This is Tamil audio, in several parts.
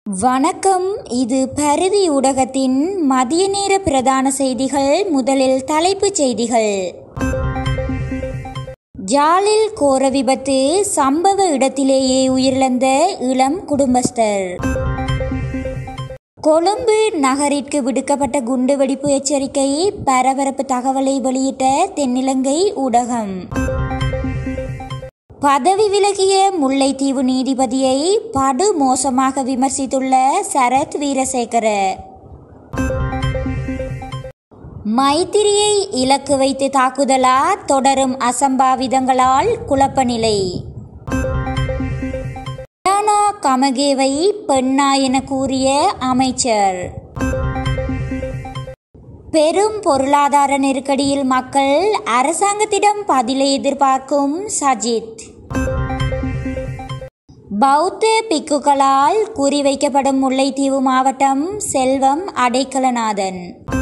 வணக்கம் இது பரிதி ஊடகத்தின் மதிய நேர பிரதான செய்திகள் முதலில் தலைப்புச் செய்திகள் ஜாலில் கோர விபத்து சம்பவ இடத்திலேயே உயிரிழந்த இளம் குடும்பஸ்தர் கொழும்பு நகரிற்கு விடுக்கப்பட்ட குண்டுவெடிப்பு எச்சரிக்கை பரபரப்பு தகவலை வெளியிட்ட தென்னிலங்கை ஊடகம் பதவி விலகிய முல்லைத்தீவு நீதிபதியை படு மோசமாக விமர்சித்துள்ள சரத் வீரசேகர மைத்திரியை இலக்கு வைத்து தாக்குதலா தொடரும் அசம்பாவிதங்களால் குழப்ப நிலை டயானா கமகேவை பெண்ணா என கூறிய அமைச்சர் பெரும் பொருளாதார நெருக்கடியில் மக்கள் அரசாங்கத்திடம் பதிலை எதிர்பார்க்கும் சஜித் பௌத்த பிக்குகளால் குறிவைக்கப்படும் முல்லைத்தீவு மாவட்டம் செல்வம் அடைக்கலநாதன்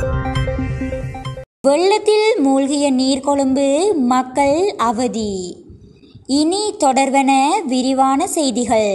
வெள்ளத்தில் மூழ்கிய நீர்கொழும்பு மக்கள் அவதி இனி தொடர்வன விரிவான செய்திகள்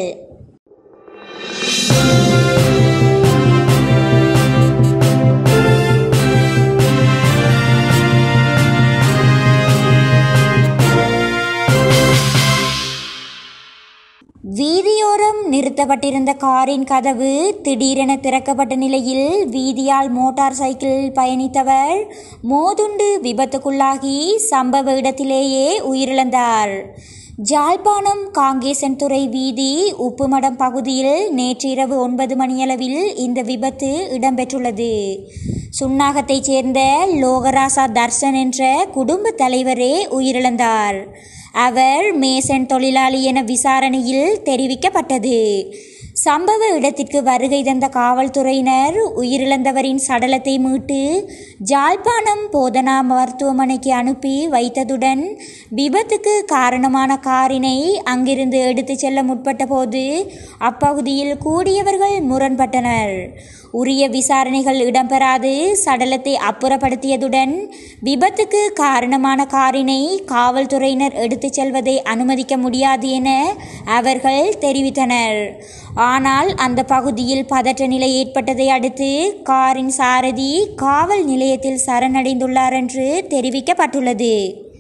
வீதியோரம் நிறுத்தப்பட்டிருந்த காரின் கதவு திடீரென திறக்கப்பட்ட நிலையில் வீதியால் மோட்டார் சைக்கிளில் பயணித்தவர் மோதுண்டு விபத்துக்குள்ளாகி சம்பவ இடத்திலேயே உயிரிழந்தார் ஜாழ்ப்பாணம் காங்கேசன்துறை வீதி உப்புமடம் பகுதியில் நேற்றிரவு ஒன்பது மணியளவில் இந்த விபத்து இடம்பெற்றுள்ளது சுன்னாகத்தைச் சேர்ந்த லோகராசா தர்சன் என்ற குடும்ப தலைவரே உயிரிழந்தார் அவர் மேசன் தொழிலாளி என விசாரணையில் தெரிவிக்கப்பட்டது சம்பவ இடத்திற்கு வருகை தந்த காவல்துறையினர் உயிரிழந்தவரின் சடலத்தை மீட்டு ஜாழ்ப்பாணம் போதனா மருத்துவமனைக்கு அனுப்பி வைத்ததுடன் விபத்துக்கு காரணமான காரினை அங்கிருந்து எடுத்துச் செல்ல முற்பட்ட போது அப்பகுதியில் கூடியவர்கள் முரண்பட்டனர் உரிய விசாரணைகள் இடம்பெறாது சடலத்தை அப்புறப்படுத்தியதுடன் விபத்துக்கு காரணமான காரினை காவல்துறையினர் எடுத்துச் செல்வதை அனுமதிக்க முடியாது என அவர்கள் தெரிவித்தனர் ஆனால் அந்த பகுதியில் பதற்ற நிலை ஏற்பட்டதை அடுத்து காரின் சாரதி காவல் நிலையத்தில் சரணடைந்துள்ளார் என்று தெரிவிக்கப்பட்டுள்ளது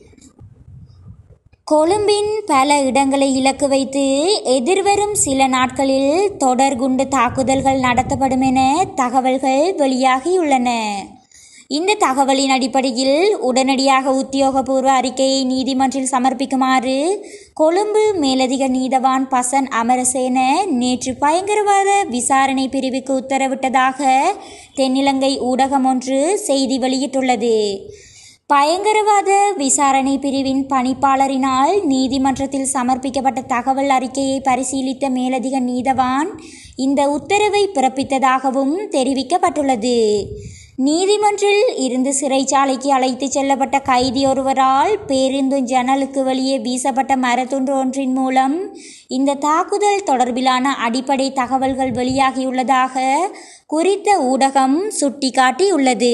கொழும்பின் பல இடங்களை இலக்கு வைத்து எதிர்வரும் சில நாட்களில் தொடர் குண்டு தாக்குதல்கள் நடத்தப்படும் என தகவல்கள் வெளியாகியுள்ளன இந்த தகவலின் அடிப்படையில் உடனடியாக உத்தியோகபூர்வ அறிக்கையை நீதிமன்றில் சமர்ப்பிக்குமாறு கொழும்பு மேலதிக நீதவான் பசன் அமரசேன நேற்று பயங்கரவாத விசாரணை பிரிவுக்கு உத்தரவிட்டதாக தென்னிலங்கை ஊடகம் ஒன்று செய்தி வெளியிட்டுள்ளது பயங்கரவாத விசாரணை பிரிவின் பணிப்பாளரினால் நீதிமன்றத்தில் சமர்ப்பிக்கப்பட்ட தகவல் அறிக்கையை பரிசீலித்த மேலதிக நீதவான் இந்த உத்தரவை பிறப்பித்ததாகவும் தெரிவிக்கப்பட்டுள்ளது நீதிமன்றில் இருந்து சிறைச்சாலைக்கு அழைத்துச் செல்லப்பட்ட கைதி ஒருவரால் பேருந்து ஜன்னலுக்கு வெளியே வீசப்பட்ட மரத்துண்டு ஒன்றின் மூலம் இந்த தாக்குதல் தொடர்பிலான அடிப்படை தகவல்கள் வெளியாகியுள்ளதாக குறித்த ஊடகம் சுட்டிக்காட்டியுள்ளது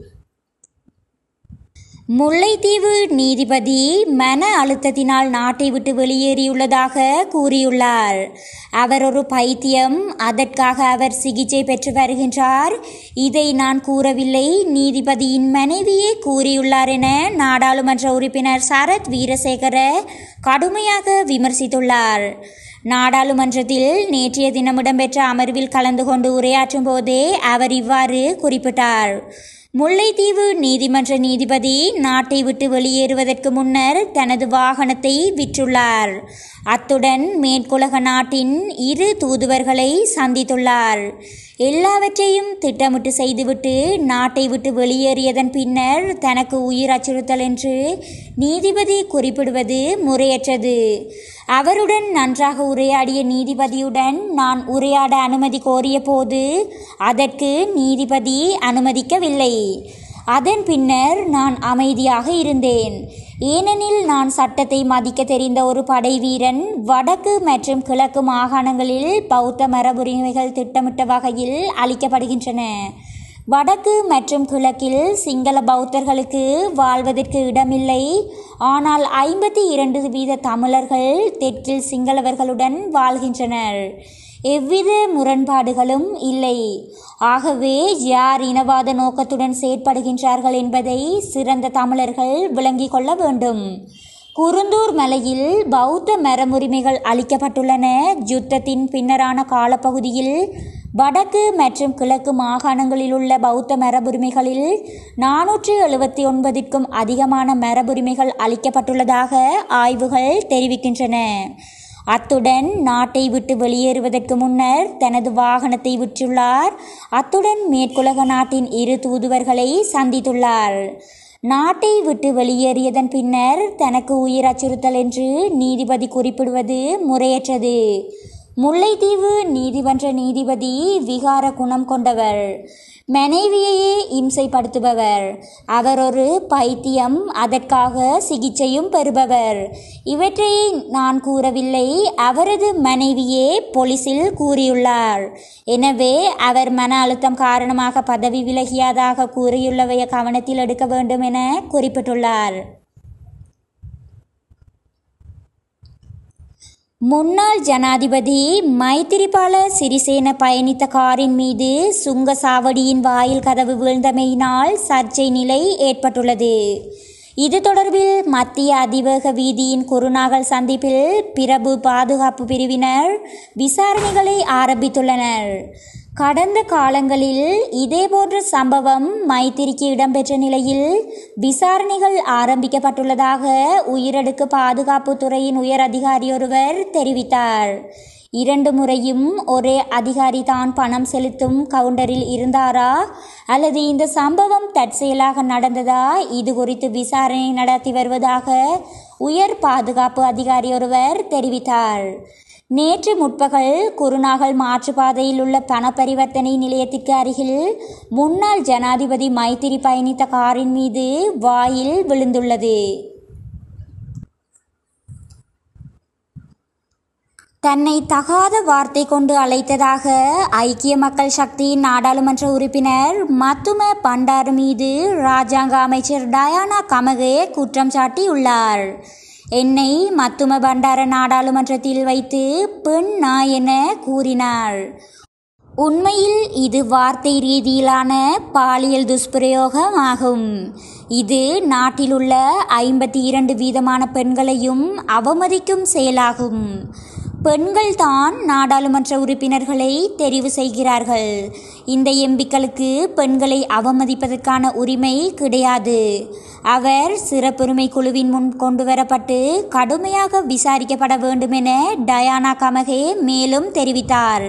முல்லைத்தீவு நீதிபதி மன அழுத்தத்தினால் நாட்டை விட்டு வெளியேறியுள்ளதாக கூறியுள்ளார் அவர் ஒரு பைத்தியம் அதற்காக அவர் சிகிச்சை பெற்று வருகின்றார் இதை நான் கூறவில்லை நீதிபதியின் மனைவியே கூறியுள்ளார் என நாடாளுமன்ற உறுப்பினர் சரத் வீரசேகர கடுமையாக விமர்சித்துள்ளார் நாடாளுமன்றத்தில் நேற்றைய தினம் இடம்பெற்ற அமர்வில் கலந்து கொண்டு உரையாற்றும் போதே அவர் இவ்வாறு குறிப்பிட்டார் முல்லைத்தீவு நீதிமன்ற நீதிபதி நாட்டை விட்டு வெளியேறுவதற்கு முன்னர் தனது வாகனத்தை விற்றுள்ளார் அத்துடன் மேற்குலக நாட்டின் இரு தூதுவர்களை சந்தித்துள்ளார் எல்லாவற்றையும் திட்டமிட்டு செய்துவிட்டு நாட்டை விட்டு வெளியேறியதன் பின்னர் தனக்கு உயிர் அச்சுறுத்தல் என்று நீதிபதி குறிப்பிடுவது முறையற்றது அவருடன் நன்றாக உரையாடிய நீதிபதியுடன் நான் உரையாட அனுமதி கோரிய போது அதற்கு நீதிபதி அனுமதிக்கவில்லை அதன் பின்னர் நான் அமைதியாக இருந்தேன் ஏனெனில் நான் சட்டத்தை மதிக்க தெரிந்த ஒரு படை வீரன் வடக்கு மற்றும் கிழக்கு மாகாணங்களில் பௌத்த மரபுரிமைகள் திட்டமிட்ட வகையில் அளிக்கப்படுகின்றன வடக்கு மற்றும் கிழக்கில் சிங்கள பௌத்தர்களுக்கு வாழ்வதற்கு இடமில்லை ஆனால் ஐம்பத்தி இரண்டு வீத தமிழர்கள் தெற்கில் சிங்களவர்களுடன் வாழ்கின்றனர் எவ்வித முரண்பாடுகளும் இல்லை ஆகவே யார் இனவாத நோக்கத்துடன் செயற்படுகின்றார்கள் என்பதை சிறந்த தமிழர்கள் விளங்கிக் கொள்ள வேண்டும் குருந்தூர் மலையில் பௌத்த மரபுரிமைகள் அளிக்கப்பட்டுள்ளன யுத்தத்தின் பின்னரான காலப்பகுதியில் வடக்கு மற்றும் கிழக்கு மாகாணங்களில் உள்ள பௌத்த மரபுரிமைகளில் நானூற்று எழுபத்தி ஒன்பதிற்கும் அதிகமான மரபுரிமைகள் அளிக்கப்பட்டுள்ளதாக ஆய்வுகள் தெரிவிக்கின்றன அத்துடன் நாட்டை விட்டு வெளியேறுவதற்கு முன்னர் தனது வாகனத்தை விற்றுள்ளார் அத்துடன் மேற்குலக நாட்டின் இரு தூதுவர்களை சந்தித்துள்ளார் நாட்டை விட்டு வெளியேறியதன் பின்னர் தனக்கு உயிர் அச்சுறுத்தல் என்று நீதிபதி குறிப்பிடுவது முறையற்றது முல்லைத்தீவு நீதிமன்ற நீதிபதி விகார குணம் கொண்டவர் மனைவியையே இம்சைப்படுத்துபவர் அவர் ஒரு பைத்தியம் அதற்காக சிகிச்சையும் பெறுபவர் இவற்றை நான் கூறவில்லை அவரது மனைவியே போலீசில் கூறியுள்ளார் எனவே அவர் மன அழுத்தம் காரணமாக பதவி விலகியதாக கூறியுள்ளவைய கவனத்தில் எடுக்க வேண்டும் என குறிப்பிட்டுள்ளார் முன்னாள் ஜனாதிபதி மைத்திரிபால சிறிசேன பயணித்த காரின் மீது சுங்க சாவடியின் வாயில் கதவு வீழ்ந்தமையினால் சர்ச்சை நிலை ஏற்பட்டுள்ளது இது தொடர்பில் மத்திய அதிவேக வீதியின் குருநாகல் சந்திப்பில் பிரபு பாதுகாப்பு பிரிவினர் விசாரணைகளை ஆரம்பித்துள்ளனர் கடந்த காலங்களில் இதேபோன்ற சம்பவம் மைத்திரிக்கு இடம்பெற்ற நிலையில் விசாரணைகள் ஆரம்பிக்கப்பட்டுள்ளதாக உயிரடுக்கு பாதுகாப்பு துறையின் உயர் அதிகாரியொருவர் தெரிவித்தார் இரண்டு முறையும் ஒரே அதிகாரி தான் பணம் செலுத்தும் கவுண்டரில் இருந்தாரா அல்லது இந்த சம்பவம் தற்செயலாக நடந்ததா இது குறித்து விசாரணை நடத்தி வருவதாக உயர் பாதுகாப்பு அதிகாரி ஒருவர் தெரிவித்தார் நேற்று முற்பகல் குருநாகல் மாற்றுப்பாதையில் உள்ள பண பரிவர்த்தனை நிலையத்திற்கு அருகில் முன்னாள் ஜனாதிபதி மைத்திரி பயணித்த காரின் மீது வாயில் விழுந்துள்ளது தன்னை தகாத வார்த்தை கொண்டு அழைத்ததாக ஐக்கிய மக்கள் சக்தியின் நாடாளுமன்ற உறுப்பினர் மத்தும பண்டாரு மீது ராஜாங்க அமைச்சர் டயானா கமகே குற்றம் சாட்டியுள்ளார் என்னை மத்தும பண்டார நாடாளுமன்றத்தில் வைத்து பெண் நாய் என கூறினார் உண்மையில் இது வார்த்தை ரீதியிலான பாலியல் துஷ்பிரயோகம் ஆகும் இது நாட்டிலுள்ள ஐம்பத்தி இரண்டு வீதமான பெண்களையும் அவமதிக்கும் செயலாகும் பெண்கள் தான் நாடாளுமன்ற உறுப்பினர்களை தெரிவு செய்கிறார்கள் இந்த எம்பிக்களுக்கு பெண்களை அவமதிப்பதற்கான உரிமை கிடையாது அவர் சிறப்புரிமை குழுவின் முன் கொண்டுவரப்பட்டு கடுமையாக விசாரிக்கப்பட வேண்டும் என டயானா கமகே மேலும் தெரிவித்தார்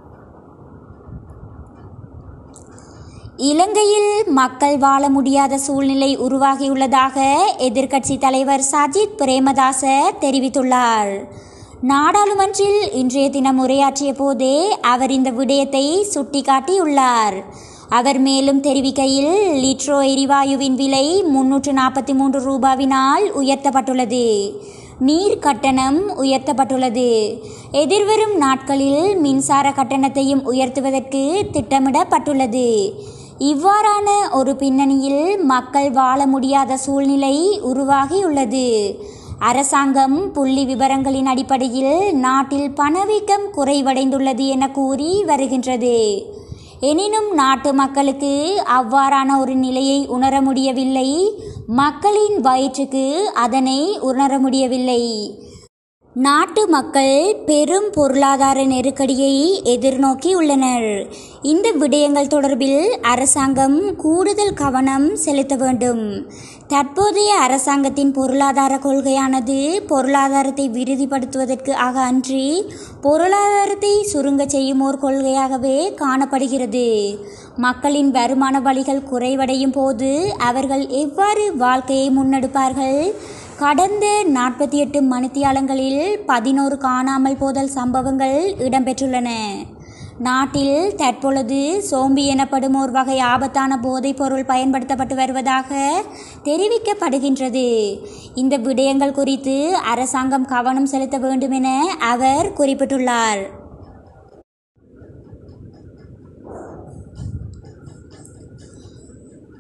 இலங்கையில் மக்கள் வாழ முடியாத சூழ்நிலை உருவாகியுள்ளதாக எதிர்க்கட்சி தலைவர் சஜித் பிரேமதாச தெரிவித்துள்ளார் நாடாளுமன்றில் இன்றைய தினம் உரையாற்றிய போதே அவர் இந்த விடயத்தை சுட்டிக்காட்டியுள்ளார் அவர் மேலும் தெரிவிக்கையில் லிட்ரோ எரிவாயுவின் விலை முன்னூற்று நாற்பத்தி மூன்று ரூபாவினால் உயர்த்தப்பட்டுள்ளது நீர் கட்டணம் உயர்த்தப்பட்டுள்ளது எதிர்வரும் நாட்களில் மின்சார கட்டணத்தையும் உயர்த்துவதற்கு திட்டமிடப்பட்டுள்ளது இவ்வாறான ஒரு பின்னணியில் மக்கள் வாழ முடியாத சூழ்நிலை உருவாகியுள்ளது அரசாங்கம் புள்ளி விவரங்களின் அடிப்படையில் நாட்டில் பணவீக்கம் குறைவடைந்துள்ளது என கூறி வருகின்றது எனினும் நாட்டு மக்களுக்கு அவ்வாறான ஒரு நிலையை உணர முடியவில்லை மக்களின் வயிற்றுக்கு அதனை உணர முடியவில்லை நாட்டு மக்கள் பெரும் பொருளாதார நெருக்கடியை எதிர்நோக்கி உள்ளனர் இந்த விடயங்கள் தொடர்பில் அரசாங்கம் கூடுதல் கவனம் செலுத்த வேண்டும் தற்போதைய அரசாங்கத்தின் பொருளாதார கொள்கையானது பொருளாதாரத்தை விருதிப்படுத்துவதற்கு ஆக அன்றி பொருளாதாரத்தை சுருங்க செய்யும் ஓர் கொள்கையாகவே காணப்படுகிறது மக்களின் வருமான வழிகள் குறைவடையும் போது அவர்கள் எவ்வாறு வாழ்க்கையை முன்னெடுப்பார்கள் கடந்த நாற்பத்தி எட்டு மணித்தியாலங்களில் பதினோரு காணாமல் போதல் சம்பவங்கள் இடம்பெற்றுள்ளன நாட்டில் தற்பொழுது சோம்பி எனப்படும் ஒரு வகை ஆபத்தான போதைப் பொருள் பயன்படுத்தப்பட்டு வருவதாக தெரிவிக்கப்படுகின்றது இந்த விடயங்கள் குறித்து அரசாங்கம் கவனம் செலுத்த வேண்டும் என அவர் குறிப்பிட்டுள்ளார்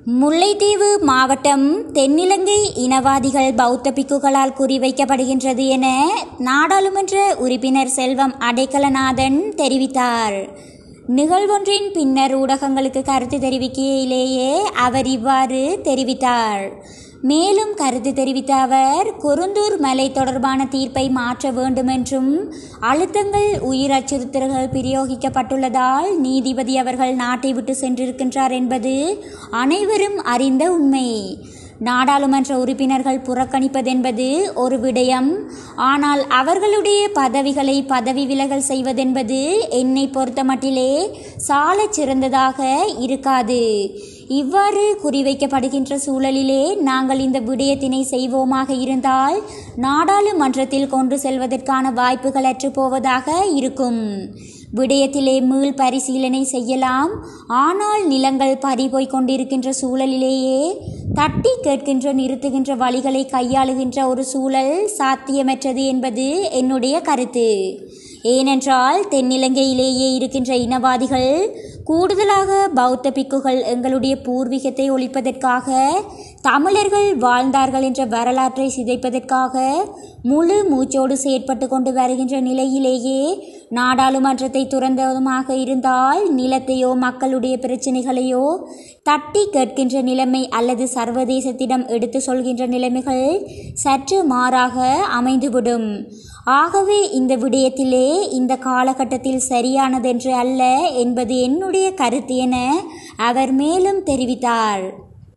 முல்லைத்தீவு மாவட்டம் தென்னிலங்கை இனவாதிகள் பௌத்த பிக்குகளால் குறிவைக்கப்படுகின்றது என நாடாளுமன்ற உறுப்பினர் செல்வம் அடைக்கலநாதன் தெரிவித்தார் நிகழ்வொன்றின் பின்னர் ஊடகங்களுக்கு கருத்து தெரிவிக்கையிலேயே அவர் இவ்வாறு தெரிவித்தார் மேலும் கருத்து தெரிவித்த அவர் குருந்தூர் மலை தொடர்பான தீர்ப்பை மாற்ற வேண்டுமென்றும் அழுத்தங்கள் உயிர் அச்சுறுத்தல்கள் பிரயோகிக்கப்பட்டுள்ளதால் நீதிபதி அவர்கள் நாட்டை விட்டு சென்றிருக்கின்றார் என்பது அனைவரும் அறிந்த உண்மை நாடாளுமன்ற உறுப்பினர்கள் புறக்கணிப்பதென்பது ஒரு விடயம் ஆனால் அவர்களுடைய பதவிகளை பதவி விலகல் செய்வதென்பது என்னை பொறுத்தமட்டிலே சாலச் சிறந்ததாக இருக்காது இவ்வாறு குறிவைக்கப்படுகின்ற சூழலிலே நாங்கள் இந்த விடயத்தினை செய்வோமாக இருந்தால் நாடாளுமன்றத்தில் கொண்டு செல்வதற்கான வாய்ப்புகள் அற்று போவதாக இருக்கும் விடயத்திலே மீள் பரிசீலனை செய்யலாம் ஆனால் நிலங்கள் பறிபோய் கொண்டிருக்கின்ற சூழலிலேயே தட்டி கேட்கின்ற நிறுத்துகின்ற வழிகளை கையாளுகின்ற ஒரு சூழல் சாத்தியமற்றது என்பது என்னுடைய கருத்து ஏனென்றால் தென்னிலங்கையிலேயே இருக்கின்ற இனவாதிகள் கூடுதலாக பௌத்த பிக்குகள் எங்களுடைய பூர்வீகத்தை ஒழிப்பதற்காக தமிழர்கள் வாழ்ந்தார்கள் என்ற வரலாற்றை சிதைப்பதற்காக முழு மூச்சோடு செயற்பட்டு கொண்டு வருகின்ற நிலையிலேயே நாடாளுமன்றத்தை துறந்ததுமாக இருந்தால் நிலத்தையோ மக்களுடைய பிரச்சனைகளையோ தட்டி கேட்கின்ற நிலைமை அல்லது சர்வதேசத்திடம் எடுத்து சொல்கின்ற நிலைமைகள் சற்று மாறாக அமைந்துவிடும் ஆகவே இந்த விடயத்திலே இந்த காலகட்டத்தில் சரியானதென்று அல்ல என்பது என்னுடைய கருத்து என அவர் மேலும் தெரிவித்தார்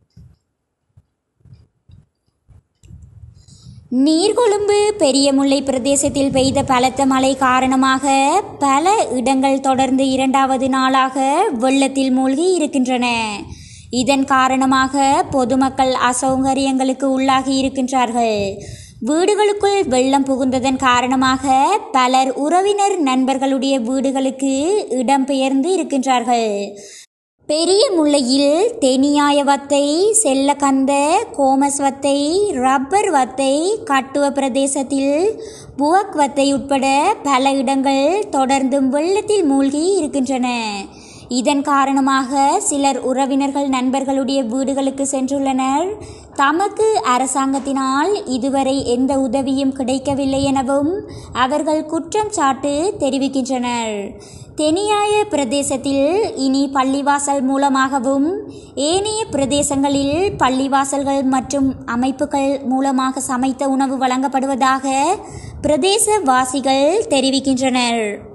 நீர்கொழும்பு பெரியமுல்லை பிரதேசத்தில் பெய்த பலத்த மழை காரணமாக பல இடங்கள் தொடர்ந்து இரண்டாவது நாளாக வெள்ளத்தில் மூழ்கி இருக்கின்றன இதன் காரணமாக பொதுமக்கள் அசௌகரியங்களுக்கு உள்ளாகி இருக்கின்றார்கள் வீடுகளுக்குள் வெள்ளம் புகுந்ததன் காரணமாக பலர் உறவினர் நண்பர்களுடைய வீடுகளுக்கு இடம்பெயர்ந்து இருக்கின்றார்கள் பெரிய முல்லையில் தெனியாய வத்தை செல்லக்கந்த கோமஸ் வத்தை ரப்பர் வத்தை கட்டுவ பிரதேசத்தில் புவக் வத்தை உட்பட பல இடங்கள் தொடர்ந்தும் வெள்ளத்தில் மூழ்கி இருக்கின்றன இதன் காரணமாக சிலர் உறவினர்கள் நண்பர்களுடைய வீடுகளுக்கு சென்றுள்ளனர் தமக்கு அரசாங்கத்தினால் இதுவரை எந்த உதவியும் கிடைக்கவில்லை எனவும் அவர்கள் குற்றம் சாட்டு தெரிவிக்கின்றனர் தெனியாய பிரதேசத்தில் இனி பள்ளிவாசல் மூலமாகவும் ஏனைய பிரதேசங்களில் பள்ளிவாசல்கள் மற்றும் அமைப்புகள் மூலமாக சமைத்த உணவு வழங்கப்படுவதாக பிரதேச வாசிகள் தெரிவிக்கின்றனர்